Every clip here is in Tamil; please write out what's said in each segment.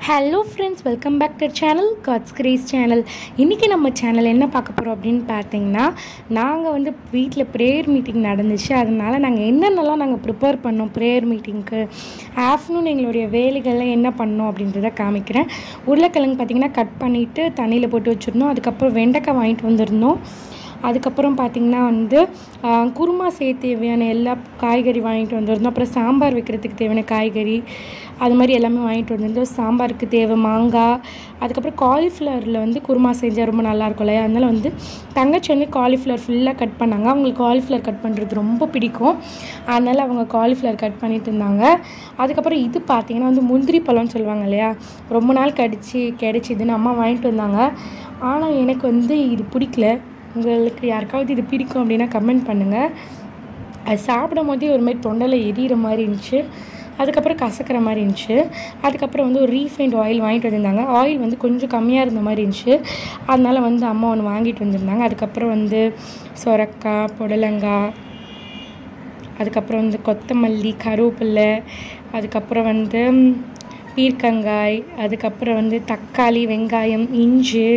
hello friends welcome back to channel God's grace channel இன்றைக்கி நம்ம சேனல் என்ன பார்க்க போகிறோம் அப்படின்னு பார்த்தீங்கன்னா நாங்கள் வந்து வீட்டில் ப்ரேயர் மீட்டிங் நடந்துச்சு அதனால் நாங்கள் என்னென்னலாம் நாங்கள் ப்ரிப்பேர் பண்ணோம் ப்ரேயர் மீட்டிங்க்கு ஆஃப்டர்நூன் எங்களுடைய வேலைகள்லாம் என்ன பண்ணோம் அப்படின்றத காமிக்கிறேன் உருளைக்கிழங்கு பார்த்திங்கன்னா கட் பண்ணிவிட்டு தண்ணியில் போட்டு வச்சுருந்தோம் அதுக்கப்புறம் வெண்டைக்காய் வாங்கிட்டு வந்திருந்தோம் அதுக்கப்புறம் பார்த்திங்கன்னா வந்து ஆ, குருமா செய்ய தேவையான எல்லா காய்கறி வாங்கிட்டு வந்திருந்தோம் அப்புறம் சாம்பார் வைக்கிறதுக்கு தேவையான காய்கறி அது மாதிரி எல்லாமே வாங்கிட்டு வந்திருந்தோம் சாம்பாருக்கு தேவை மாங்காய் அதுக்கப்புறம் காலிஃப்ளவரில் வந்து குருமா செஞ்சால் ரொம்ப நல்லாயிருக்கும் இல்லையா அதனால் வந்து தங்கச்சி வந்து காலிஃப்ளவர் ஃபுல்லாக கட் பண்ணாங்க அவங்களுக்கு காலிஃப்ளவர் கட் பண்ணுறது ரொம்ப பிடிக்கும் அதனால் அவங்க காலிஃப்ளவர் கட் பண்ணிட்டு இருந்தாங்க அதுக்கப்புறம் இது பார்த்தீங்கன்னா வந்து முந்திரி பழம்னு சொல்லுவாங்க இல்லையா ரொம்ப நாள் கடிச்சு கிடைச்சிதுன்னு அம்மா வாங்கிட்டு வந்தாங்க ஆனால் எனக்கு வந்து இது பிடிக்கல உங்களுக்கு யாருக்காவது இது பிடிக்கும் அப்படின்னா கமெண்ட் பண்ணுங்கள் அது சாப்பிடும் போதே ஒரு மாதிரி தொண்டையில் எரியிற மாதிரி இருந்துச்சு அதுக்கப்புறம் கசக்கிற மாதிரி இருந்துச்சு அதுக்கப்புறம் வந்து ஒரு ரீஃபைண்ட் ஆயில் வாங்கிட்டு வந்திருந்தாங்க ஆயில் வந்து கொஞ்சம் கம்மியாக இருந்த மாதிரி இருந்துச்சு அதனால் வந்து அம்மா ஒன்று வாங்கிட்டு வந்திருந்தாங்க அதுக்கப்புறம் வந்து சொரக்காய் புடலங்காய் அதுக்கப்புறம் வந்து கொத்தமல்லி கருவேப்பிலை அதுக்கப்புறம் வந்து ம், பீர்க்கங்காய் அதுக்கப்புறம் வந்து தக்காளி வெங்காயம் இஞ்சி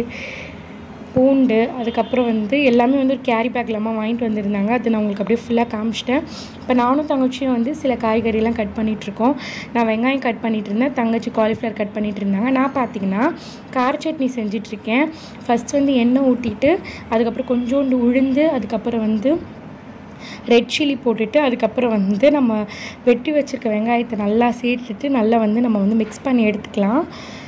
பூண்டு அதுக்கப்புறம் வந்து எல்லாமே வந்து ஒரு கேரி பேக்கில் அம்மா வாங்கிட்டு வந்திருந்தாங்க அது நான் உங்களுக்கு அப்படியே ஃபுல்லாக காமிச்சிட்டேன் இப்போ நானும் தங்கச்சியும் வந்து சில காய்கறிலாம் கட் பண்ணிகிட்ருக்கோம் நான் வெங்காயம் கட் பண்ணிட்டு இருந்தேன் தங்கச்சி காலிஃப்ளவர் கட் பண்ணிட்டு இருந்தாங்க நான் பார்த்தீங்கன்னா கார சட்னி செஞ்சிட்ருக்கேன் ஃபஸ்ட் வந்து எண்ணெய் ஊற்றிட்டு அதுக்கப்புறம் கொஞ்சோண்டு உளுந்து அதுக்கப்புறம் வந்து ரெட் சில்லி போட்டுட்டு அதுக்கப்புறம் வந்து நம்ம வெட்டி வச்சுருக்க வெங்காயத்தை நல்லா சேர்த்துட்டு நல்லா வந்து நம்ம வந்து மிக்ஸ் பண்ணி எடுத்துக்கலாம்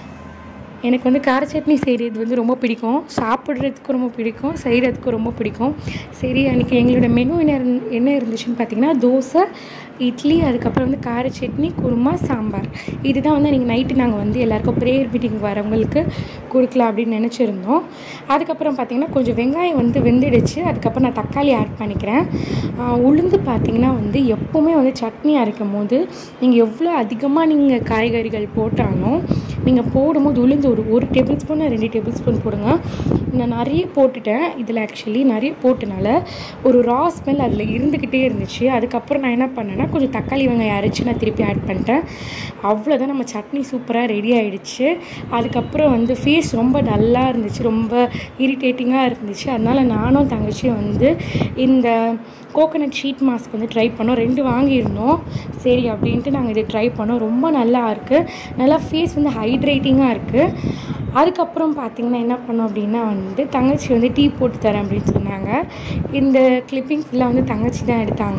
எனக்கு வந்து கார சட்னி செய்கிறது வந்து ரொம்ப பிடிக்கும் சாப்பிட்றதுக்கு ரொம்ப பிடிக்கும் செய்கிறதுக்கு ரொம்ப பிடிக்கும் சரி அன்றைக்கி எங்களோட மெனு என்ன இருந் என்ன இருந்துச்சுன்னு பார்த்தீங்கன்னா தோசை இட்லி அதுக்கப்புறம் வந்து கார சட்னி குருமா சாம்பார் இதுதான் வந்து அன்றைக்கி நைட்டு நாங்கள் வந்து எல்லாருக்கும் ப்ரேயர் மீட்டிங் வரவங்களுக்கு கொடுக்கலாம் அப்படின்னு நினச்சிருந்தோம் அதுக்கப்புறம் பார்த்திங்கன்னா கொஞ்சம் வெங்காயம் வந்து வெந்துடுச்சு அதுக்கப்புறம் நான் தக்காளி ஆட் பண்ணிக்கிறேன் ஆஹ் உளுந்து பார்த்திங்கன்னா வந்து எப்போவுமே வந்து சட்னி அரைக்கும் போது நீங்கள் எவ்வளோ அதிகமாக நீங்கள் காய்கறிகள் போட்டாலும் நீங்கள் போடும்போது உளுந்து ஒரு ஒரு டேபிள் ஸ்பூன் ரெண்டு டேபிள் ஸ்பூன் போடுங்க நான் நிறைய போட்டுட்டேன் இதில் ஆக்சுவலி நிறைய போட்டனால ஒரு ரா ஸ்மெல் அதில் இருந்துக்கிட்டே இருந்துச்சு அதுக்கப்புறம் நான் என்ன பண்ணேன்னா கொஞ்சம் தக்காளி வெங்காயம் அரைச்சி நான் திருப்பி ஆட் பண்ணிட்டேன் அவ்வளோதான் நம்ம சட்னி சூப்பராக ரெடி ஆயிடுச்சு அதுக்கப்புறம் வந்து ஃபேஸ் ரொம்ப டல்லாக இருந்துச்சு ரொம்ப இரிட்டேட்டிங்காக இருந்துச்சு அதனால் நானும் தங்கச்சியும் வந்து இந்த கோகனட் ஷீட் மாஸ்க் வந்து ட்ரை பண்ணோம் ரெண்டு வாங்கியிருந்தோம் சரி அப்படின்ட்டு நாங்கள் இதை ட்ரை பண்ணோம் ரொம்ப நல்லா இருக்குது நல்லா ஃபேஸ் வந்து ஹைட்ரேட்டிங்காக இருக்குது அதுக்கப்புறம் பார்த்திங்கன்னா என்ன பண்ணோம் அப்படின்னா வந்து தங்கச்சி வந்து டீ போட்டு தரேன் அப்படின்னு சொன்னாங்க இந்த கிளிப்பிங் ஃபுல்லாக வந்து தங்கச்சி தான் எடுத்தாங்க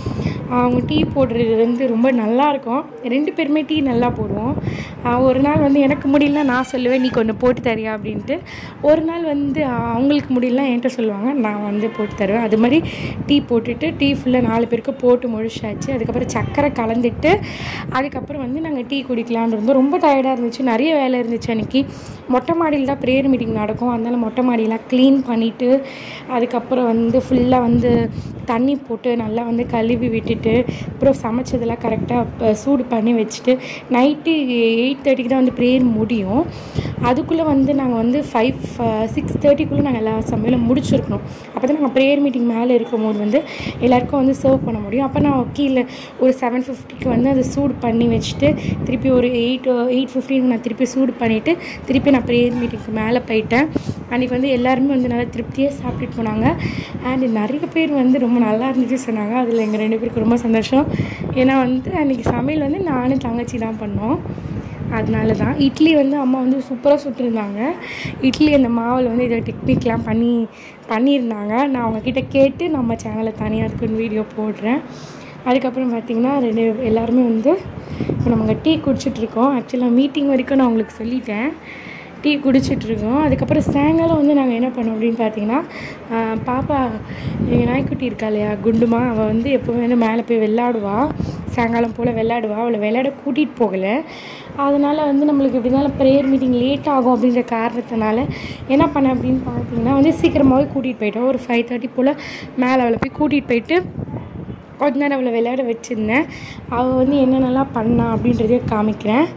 அவங்க டீ போடுறது வந்து ரொம்ப நல்லா இருக்கும் ரெண்டு பேருமே டீ நல்லா போடுவோம் ஆஹ் ஒரு நாள் வந்து எனக்கு முடியலனா நான் சொல்லுவேன் நீ கொஞ்சம் போட்டு தரியா அப்படின்ட்டு ஒரு நாள் வந்து அவங்களுக்கு முடியலனா என்கிட்ட சொல்லுவாங்க நான் வந்து போட்டு தருவேன் அது மாதிரி டீ போட்டுட்டு டீ ஃபுல்லாக நாலு பேருக்கு போட்டு முடிச்சாச்சு அதுக்கப்புறம் சர்க்கரை கலந்துட்டு அதுக்கப்புறம் வந்து நாங்கள் டீ குடிக்கலான்னு இருந்தோம் ரொம்ப டயர்டாக இருந்துச்சு நிறைய வேலை இருந்துச்சு அன்றைக்கி மொட்டை மாடியில் தான் ப்ரேயர் மீட்டிங் நடக்கும் அதனால் மொட்டை மாடியெல்லாம் க்ளீன் பண்ணிவிட்டு அதுக்கப்புறம் வந்து ஃபுல்லாக வந்து தண்ணி போட்டு நல்லா வந்து கழுவி விட்டுட்டு அப்புறம் சமைச்சதெல்லாம் கரெக்டாக சூடு பண்ணி வச்சுட்டு நைட்டு எயிட் தேர்ட்டிக்கு தான் வந்து ப்ரேயர் முடியும் அதுக்குள்ளே வந்து நாங்கள் வந்து ஃபைவ் சிக்ஸ் தேர்ட்டிக்குள்ளே நாங்கள் எல்லா சமையலும் முடிச்சிருக்கணும் அப்போ தான் நாங்கள் ப்ரேயர் மீட்டிங் மேலே இருக்கும்போது வந்து எல்லாருக்கும் வந்து சர்வ் பண்ண முடியும் அப்போ நான் கீழே ஒரு செவன் ஃபிஃப்டிக்கு வந்து அதை சூடு பண்ணி வச்சுட்டு திருப்பி ஒரு எயிட் எயிட் ஃபிஃப்டினுக்கு நான் திருப்பி சூடு பண்ணிவிட்டு திருப்பி நான் ப்ரேயர் மீட்டிங்க்கு மேலே போயிட்டேன் அன்றைக்கி வந்து எல்லாருமே வந்து நல்லா திருப்தியாக சாப்பிட்டுட்டு போனாங்க அண்ட் நிறைய பேர் வந்து ரொம்ப நல்லா இருந்துச்சு சொன்னாங்க அதில் எங்கள் ரெண்டு பேருக்கு ரொம்ப சந்தோஷம் ஏன்னா வந்து அன்றைக்கி சமையல் வந்து நானும் தங்கச்சி தான் பண்ணோம் அதனால தான் இட்லி வந்து அம்மா வந்து சூப்பராக சுட்டிருந்தாங்க இட்லி அந்த மாவில் வந்து இதை டெக்னிக்லாம் பண்ணி பண்ணியிருந்தாங்க நான் அவங்கக்கிட்ட கேட்டு நம்ம சேனலில் தனியாக அதுக்குன்னு வீடியோ போடுறேன் அதுக்கப்புறம் பார்த்திங்கன்னா ரெண்டு எல்லாருமே வந்து இப்போ நம்ம டீ குடிச்சிட்ருக்கோம் ஆக்சுவலாக மீட்டிங் வரைக்கும் நான் உங்களுக்கு சொல்லிட்டேன் டீ குடிச்சிட்ருக்கோம் அதுக்கப்புறம் சாயங்காலம் வந்து நாங்கள் என்ன பண்ணோம் அப்படின்னு பார்த்தீங்கன்னா ஆஹ் பாப்பா எங்கள் நாய்க்குட்டி இருக்கா இல்லையா குண்டுமா அவள் வந்து எப்போவுமே வந்து மேலே போய் விளாடுவா சாயங்காலம் போல் விளாடுவா அவளை விளையாட கூட்டிகிட்டு போகலை அதனால் வந்து நம்மளுக்கு எப்படி இருந்தாலும் ப்ரேயர் மீட்டிங் லேட் ஆகும் அப்படின்ற காரணத்தினால என்ன பண்ணேன் அப்படின்னு பார்த்தீங்கன்னா வந்து சீக்கிரமாகவே கூட்டிகிட்டு போயிட்டோம் ஒரு ஃபைவ் தேர்ட்டி போல் மேலே அவளை போய் கூட்டிகிட்டு போயிட்டு கொஞ்ச நேரம் அவளை விளையாட வச்சுருந்தேன் அவள் வந்து என்னென்னலாம் பண்ணா அப்படின்றதையும் காமிக்கிறேன்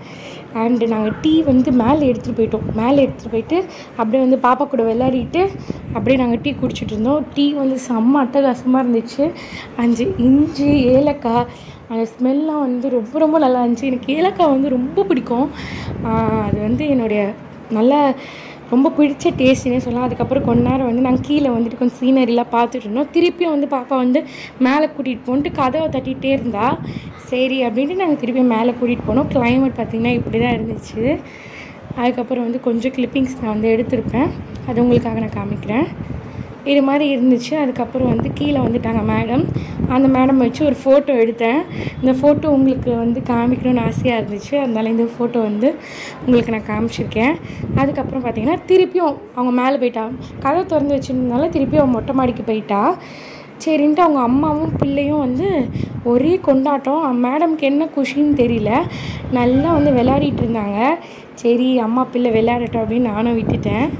அண்டு நாங்கள் டீ வந்து மேலே எடுத்துகிட்டு போயிட்டோம் மேலே எடுத்துகிட்டு போயிட்டு அப்படியே வந்து பாப்பா கூட விளையாடிட்டு அப்படியே நாங்கள் டீ குடிச்சிட்டு இருந்தோம் டீ வந்து செம்ம அட்டகாசமாக இருந்துச்சு அஞ்சு இஞ்சி ஏலக்காய் அந்த ஸ்மெல்லாம் வந்து ரொம்ப ரொம்ப நல்லா இருந்துச்சு எனக்கு ஏலக்காய் வந்து ரொம்ப பிடிக்கும் ஆஹ் அது வந்து என்னுடைய நல்ல ரொம்ப பிடிச்ச டேஸ்ட்னே சொல்லலாம் அதுக்கப்புறம் கொஞ்ச நேரம் வந்து நாங்கள் கீழே வந்துட்டு கொஞ்சம் சீனரிலாம் பார்த்துட்டு இருந்தோம் திருப்பியும் வந்து பாப்பா வந்து மேலே கூட்டிகிட்டு போன்ட்டு கதவை தட்டிகிட்டே இருந்தா சரி அப்படின்ட்டு நாங்கள் திருப்பியும் மேலே கூட்டிகிட்டு போனோம் கிளைமேட் பார்த்திங்கன்னா இப்படி தான் இருந்துச்சு அதுக்கப்புறம் வந்து கொஞ்சம் கிளிப்பிங்ஸ் நான் வந்து எடுத்திருப்பேன் அது உங்களுக்காக நான் காமிக்கிறேன் இது மாதிரி இருந்துச்சு அதுக்கப்புறம் வந்து கீழே வந்துட்டாங்க மேடம் அந்த மேடம் வச்சு ஒரு ஃபோட்டோ எடுத்தேன் இந்த ஃபோட்டோ உங்களுக்கு வந்து காமிக்கணும்னு ஆசையாக இருந்துச்சு அதனால இந்த ஃபோட்டோ வந்து உங்களுக்கு நான் காமிச்சிருக்கேன் அதுக்கப்புறம் பார்த்தீங்கன்னா திருப்பியும் அவங்க மேலே போயிட்டா கதை திறந்து வச்சிருந்தனால திருப்பியும் அவன் மொட்டை மாடிக்கு போயிட்டா சரின்ட்டு அவங்க அம்மாவும் பிள்ளையும் வந்து ஒரே கொண்டாட்டம் மேடம்க்கு என்ன குஷின்னு தெரியல நல்லா வந்து விளையாடிட்டு இருந்தாங்க சரி அம்மா பிள்ளை விளையாடட்டும் அப்படின்னு நானும் விட்டுட்டேன்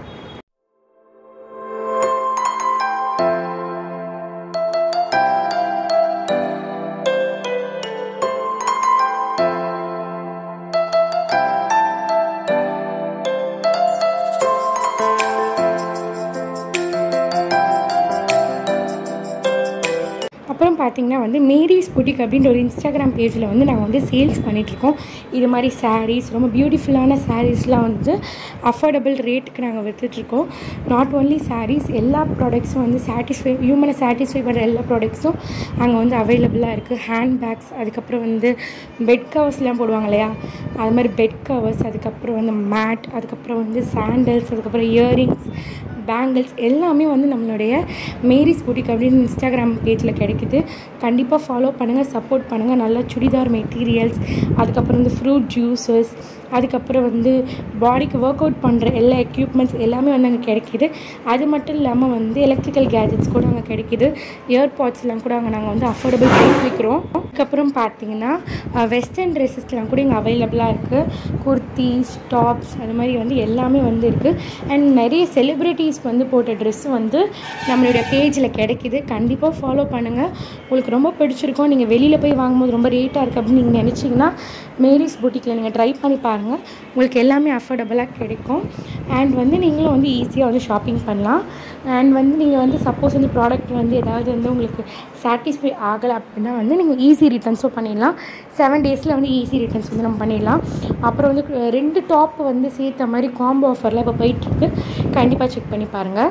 அப்புறம் பார்த்தீங்கன்னா வந்து மேரிஸ் புட்டிக் அப்படின்ற ஒரு இன்ஸ்டாகிராம் பேஜில் வந்து நாங்கள் வந்து சேல்ஸ் பண்ணிகிட்ருக்கோம் இது மாதிரி சாரீஸ் ரொம்ப பியூட்டிஃபுல்லான சாரீஸ்லாம் வந்து அஃபோர்டபுள் ரேட்டுக்கு நாங்கள் விற்றுட்ருக்கோம் நாட் ஓன்லி சாரீஸ் எல்லா ப்ராடக்ட்ஸும் வந்து சாட்டிஸ்ஃபை ஹியூமனை சாட்டிஸ்ஃபை பண்ணுற எல்லா ப்ராடக்ட்ஸும் அங்கே வந்து அவைலபிளாக இருக்குது ஹேண்ட் பேக்ஸ் அதுக்கப்புறம் வந்து பெட் கவர்ஸ்லாம் போடுவாங்க இல்லையா அது மாதிரி பெட் கவர்ஸ் அதுக்கப்புறம் வந்து மேட் அதுக்கப்புறம் வந்து சாண்டல்ஸ் அதுக்கப்புறம் இயரிங்ஸ் பேங்கிள்ஸ் எல்லாமே வந்து நம்மளுடைய மேரிஸ் புட்டிக் அப்படின்னு இன்ஸ்டாகிராம் பேஜில் கிடைக்குது கண்டிப்பாக ஃபாலோ பண்ணுங்கள் சப்போர்ட் பண்ணுங்கள் நல்லா சுடிதார் மெட்டீரியல்ஸ் அதுக்கப்புறம் வந்து ஃப்ரூட் ஜூஸஸ் அதுக்கப்புறம் வந்து பாடிக்கு ஒர்க் அவுட் பண்ணுற எல்லா எக்யூப்மெண்ட்ஸ் எல்லாமே வந்து அங்கே கிடைக்கிது அது மட்டும் இல்லாமல் வந்து எலக்ட்ரிக்கல் கேஜெட்ஸ் கூட அங்கே கிடைக்கிது இயர்பாட்ஸ்லாம் கூட அங்கே நாங்கள் வந்து அஃபோர்டபுள் ப்ரைஸ் விற்கிறோம் அதுக்கப்புறம் பார்த்தீங்கன்னா வெஸ்டர்ன் ட்ரெஸ்ஸஸ்லாம் கூட இங்கே அவைலபிளாக இருக்குது குர்த்திஸ் டாப்ஸ் அது மாதிரி வந்து எல்லாமே வந்து இருக்குது அண்ட் நிறைய செலிப்ரிட்டிஸ்க்கு வந்து போட்ட ட்ரெஸ்ஸு வந்து நம்மளுடைய பேஜில் கிடைக்கிது கண்டிப்பாக ஃபாலோ பண்ணுங்கள் உங்களுக்கு ரொம்ப பிடிச்சிருக்கும் நீங்கள் வெளியில் போய் வாங்கும்போது ரொம்ப ரேட்டாக இருக்குது அப்படின்னு நீங்கள் நினச்சிங்கன்னா மேரிஸ் புட்டிக்கில் நீங்கள் ட்ரை பண்ணி பாருங்கள் உங்களுக்கு எல்லாமே அஃபோர்டபுளாக கிடைக்கும் அண்ட் வந்து நீங்களும் வந்து ஈஸியாக வந்து ஷாப்பிங் பண்ணலாம் அண்ட் வந்து நீங்கள் வந்து சப்போஸ் வந்து ப்ராடக்ட் வந்து ஏதாவது வந்து உங்களுக்கு சாட்டிஸ்ஃபை ஆகலை அப்படின்னா வந்து நீங்கள் ஈஸி ரிட்டர்ன்ஸும் பண்ணிடலாம் செவன் டேஸில் வந்து ஈஸி ரிட்டர்ன்ஸ் வந்து நம்ம பண்ணிடலாம் அப்புறம் வந்து ரெண்டு டாப் வந்து சேர்த்த மாதிரி காம்போ ஆஃபரில் இப்போ போயிட்டுருக்கு கண்டிப்பாக செக் பண்ணி பாருங்கள்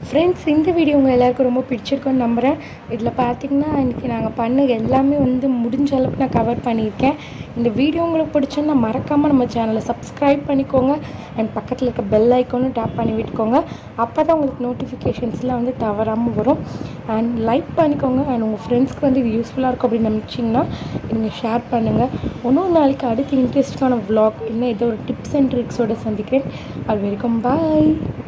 ஃப்ரெண்ட்ஸ் இந்த வீடியோ உங்கள் எல்லாருக்கும் ரொம்ப பிடிச்சிருக்குன்னு நம்புகிறேன் இதில் பார்த்தீங்கன்னா இன்றைக்கி நாங்கள் பண்ண எல்லாமே வந்து முடிஞ்ச அளவுக்கு நான் கவர் பண்ணியிருக்கேன் இந்த வீடியோ உங்களுக்கு பிடிச்சிருந்தா மறக்காமல் நம்ம சேனலை சப்ஸ்கிரைப் பண்ணிக்கோங்க அண்ட் பக்கத்தில் இருக்க பெல் ஐக்கானும் டேப் பண்ணி விட்டுக்கோங்க அப்போ தான் உங்களுக்கு நோட்டிஃபிகேஷன்ஸ்லாம் வந்து தவறாமல் வரும் அண்ட் லைக் பண்ணிக்கோங்க அண்ட் உங்கள் ஃப்ரெண்ட்ஸ்க்கு வந்து இது யூஸ்ஃபுல்லாக இருக்கும் அப்படின்னு நினச்சிங்கன்னா நீங்கள் ஷேர் பண்ணுங்கள் இன்னொரு நாளைக்கு அடுத்த இன்ட்ரெஸ்டான vlog இல்லை ஏதோ ஒரு டிப்ஸ் அண்ட் ட்ரிக்ஸோடு சந்திக்கிறேன் அது வரைக்கும் பாய்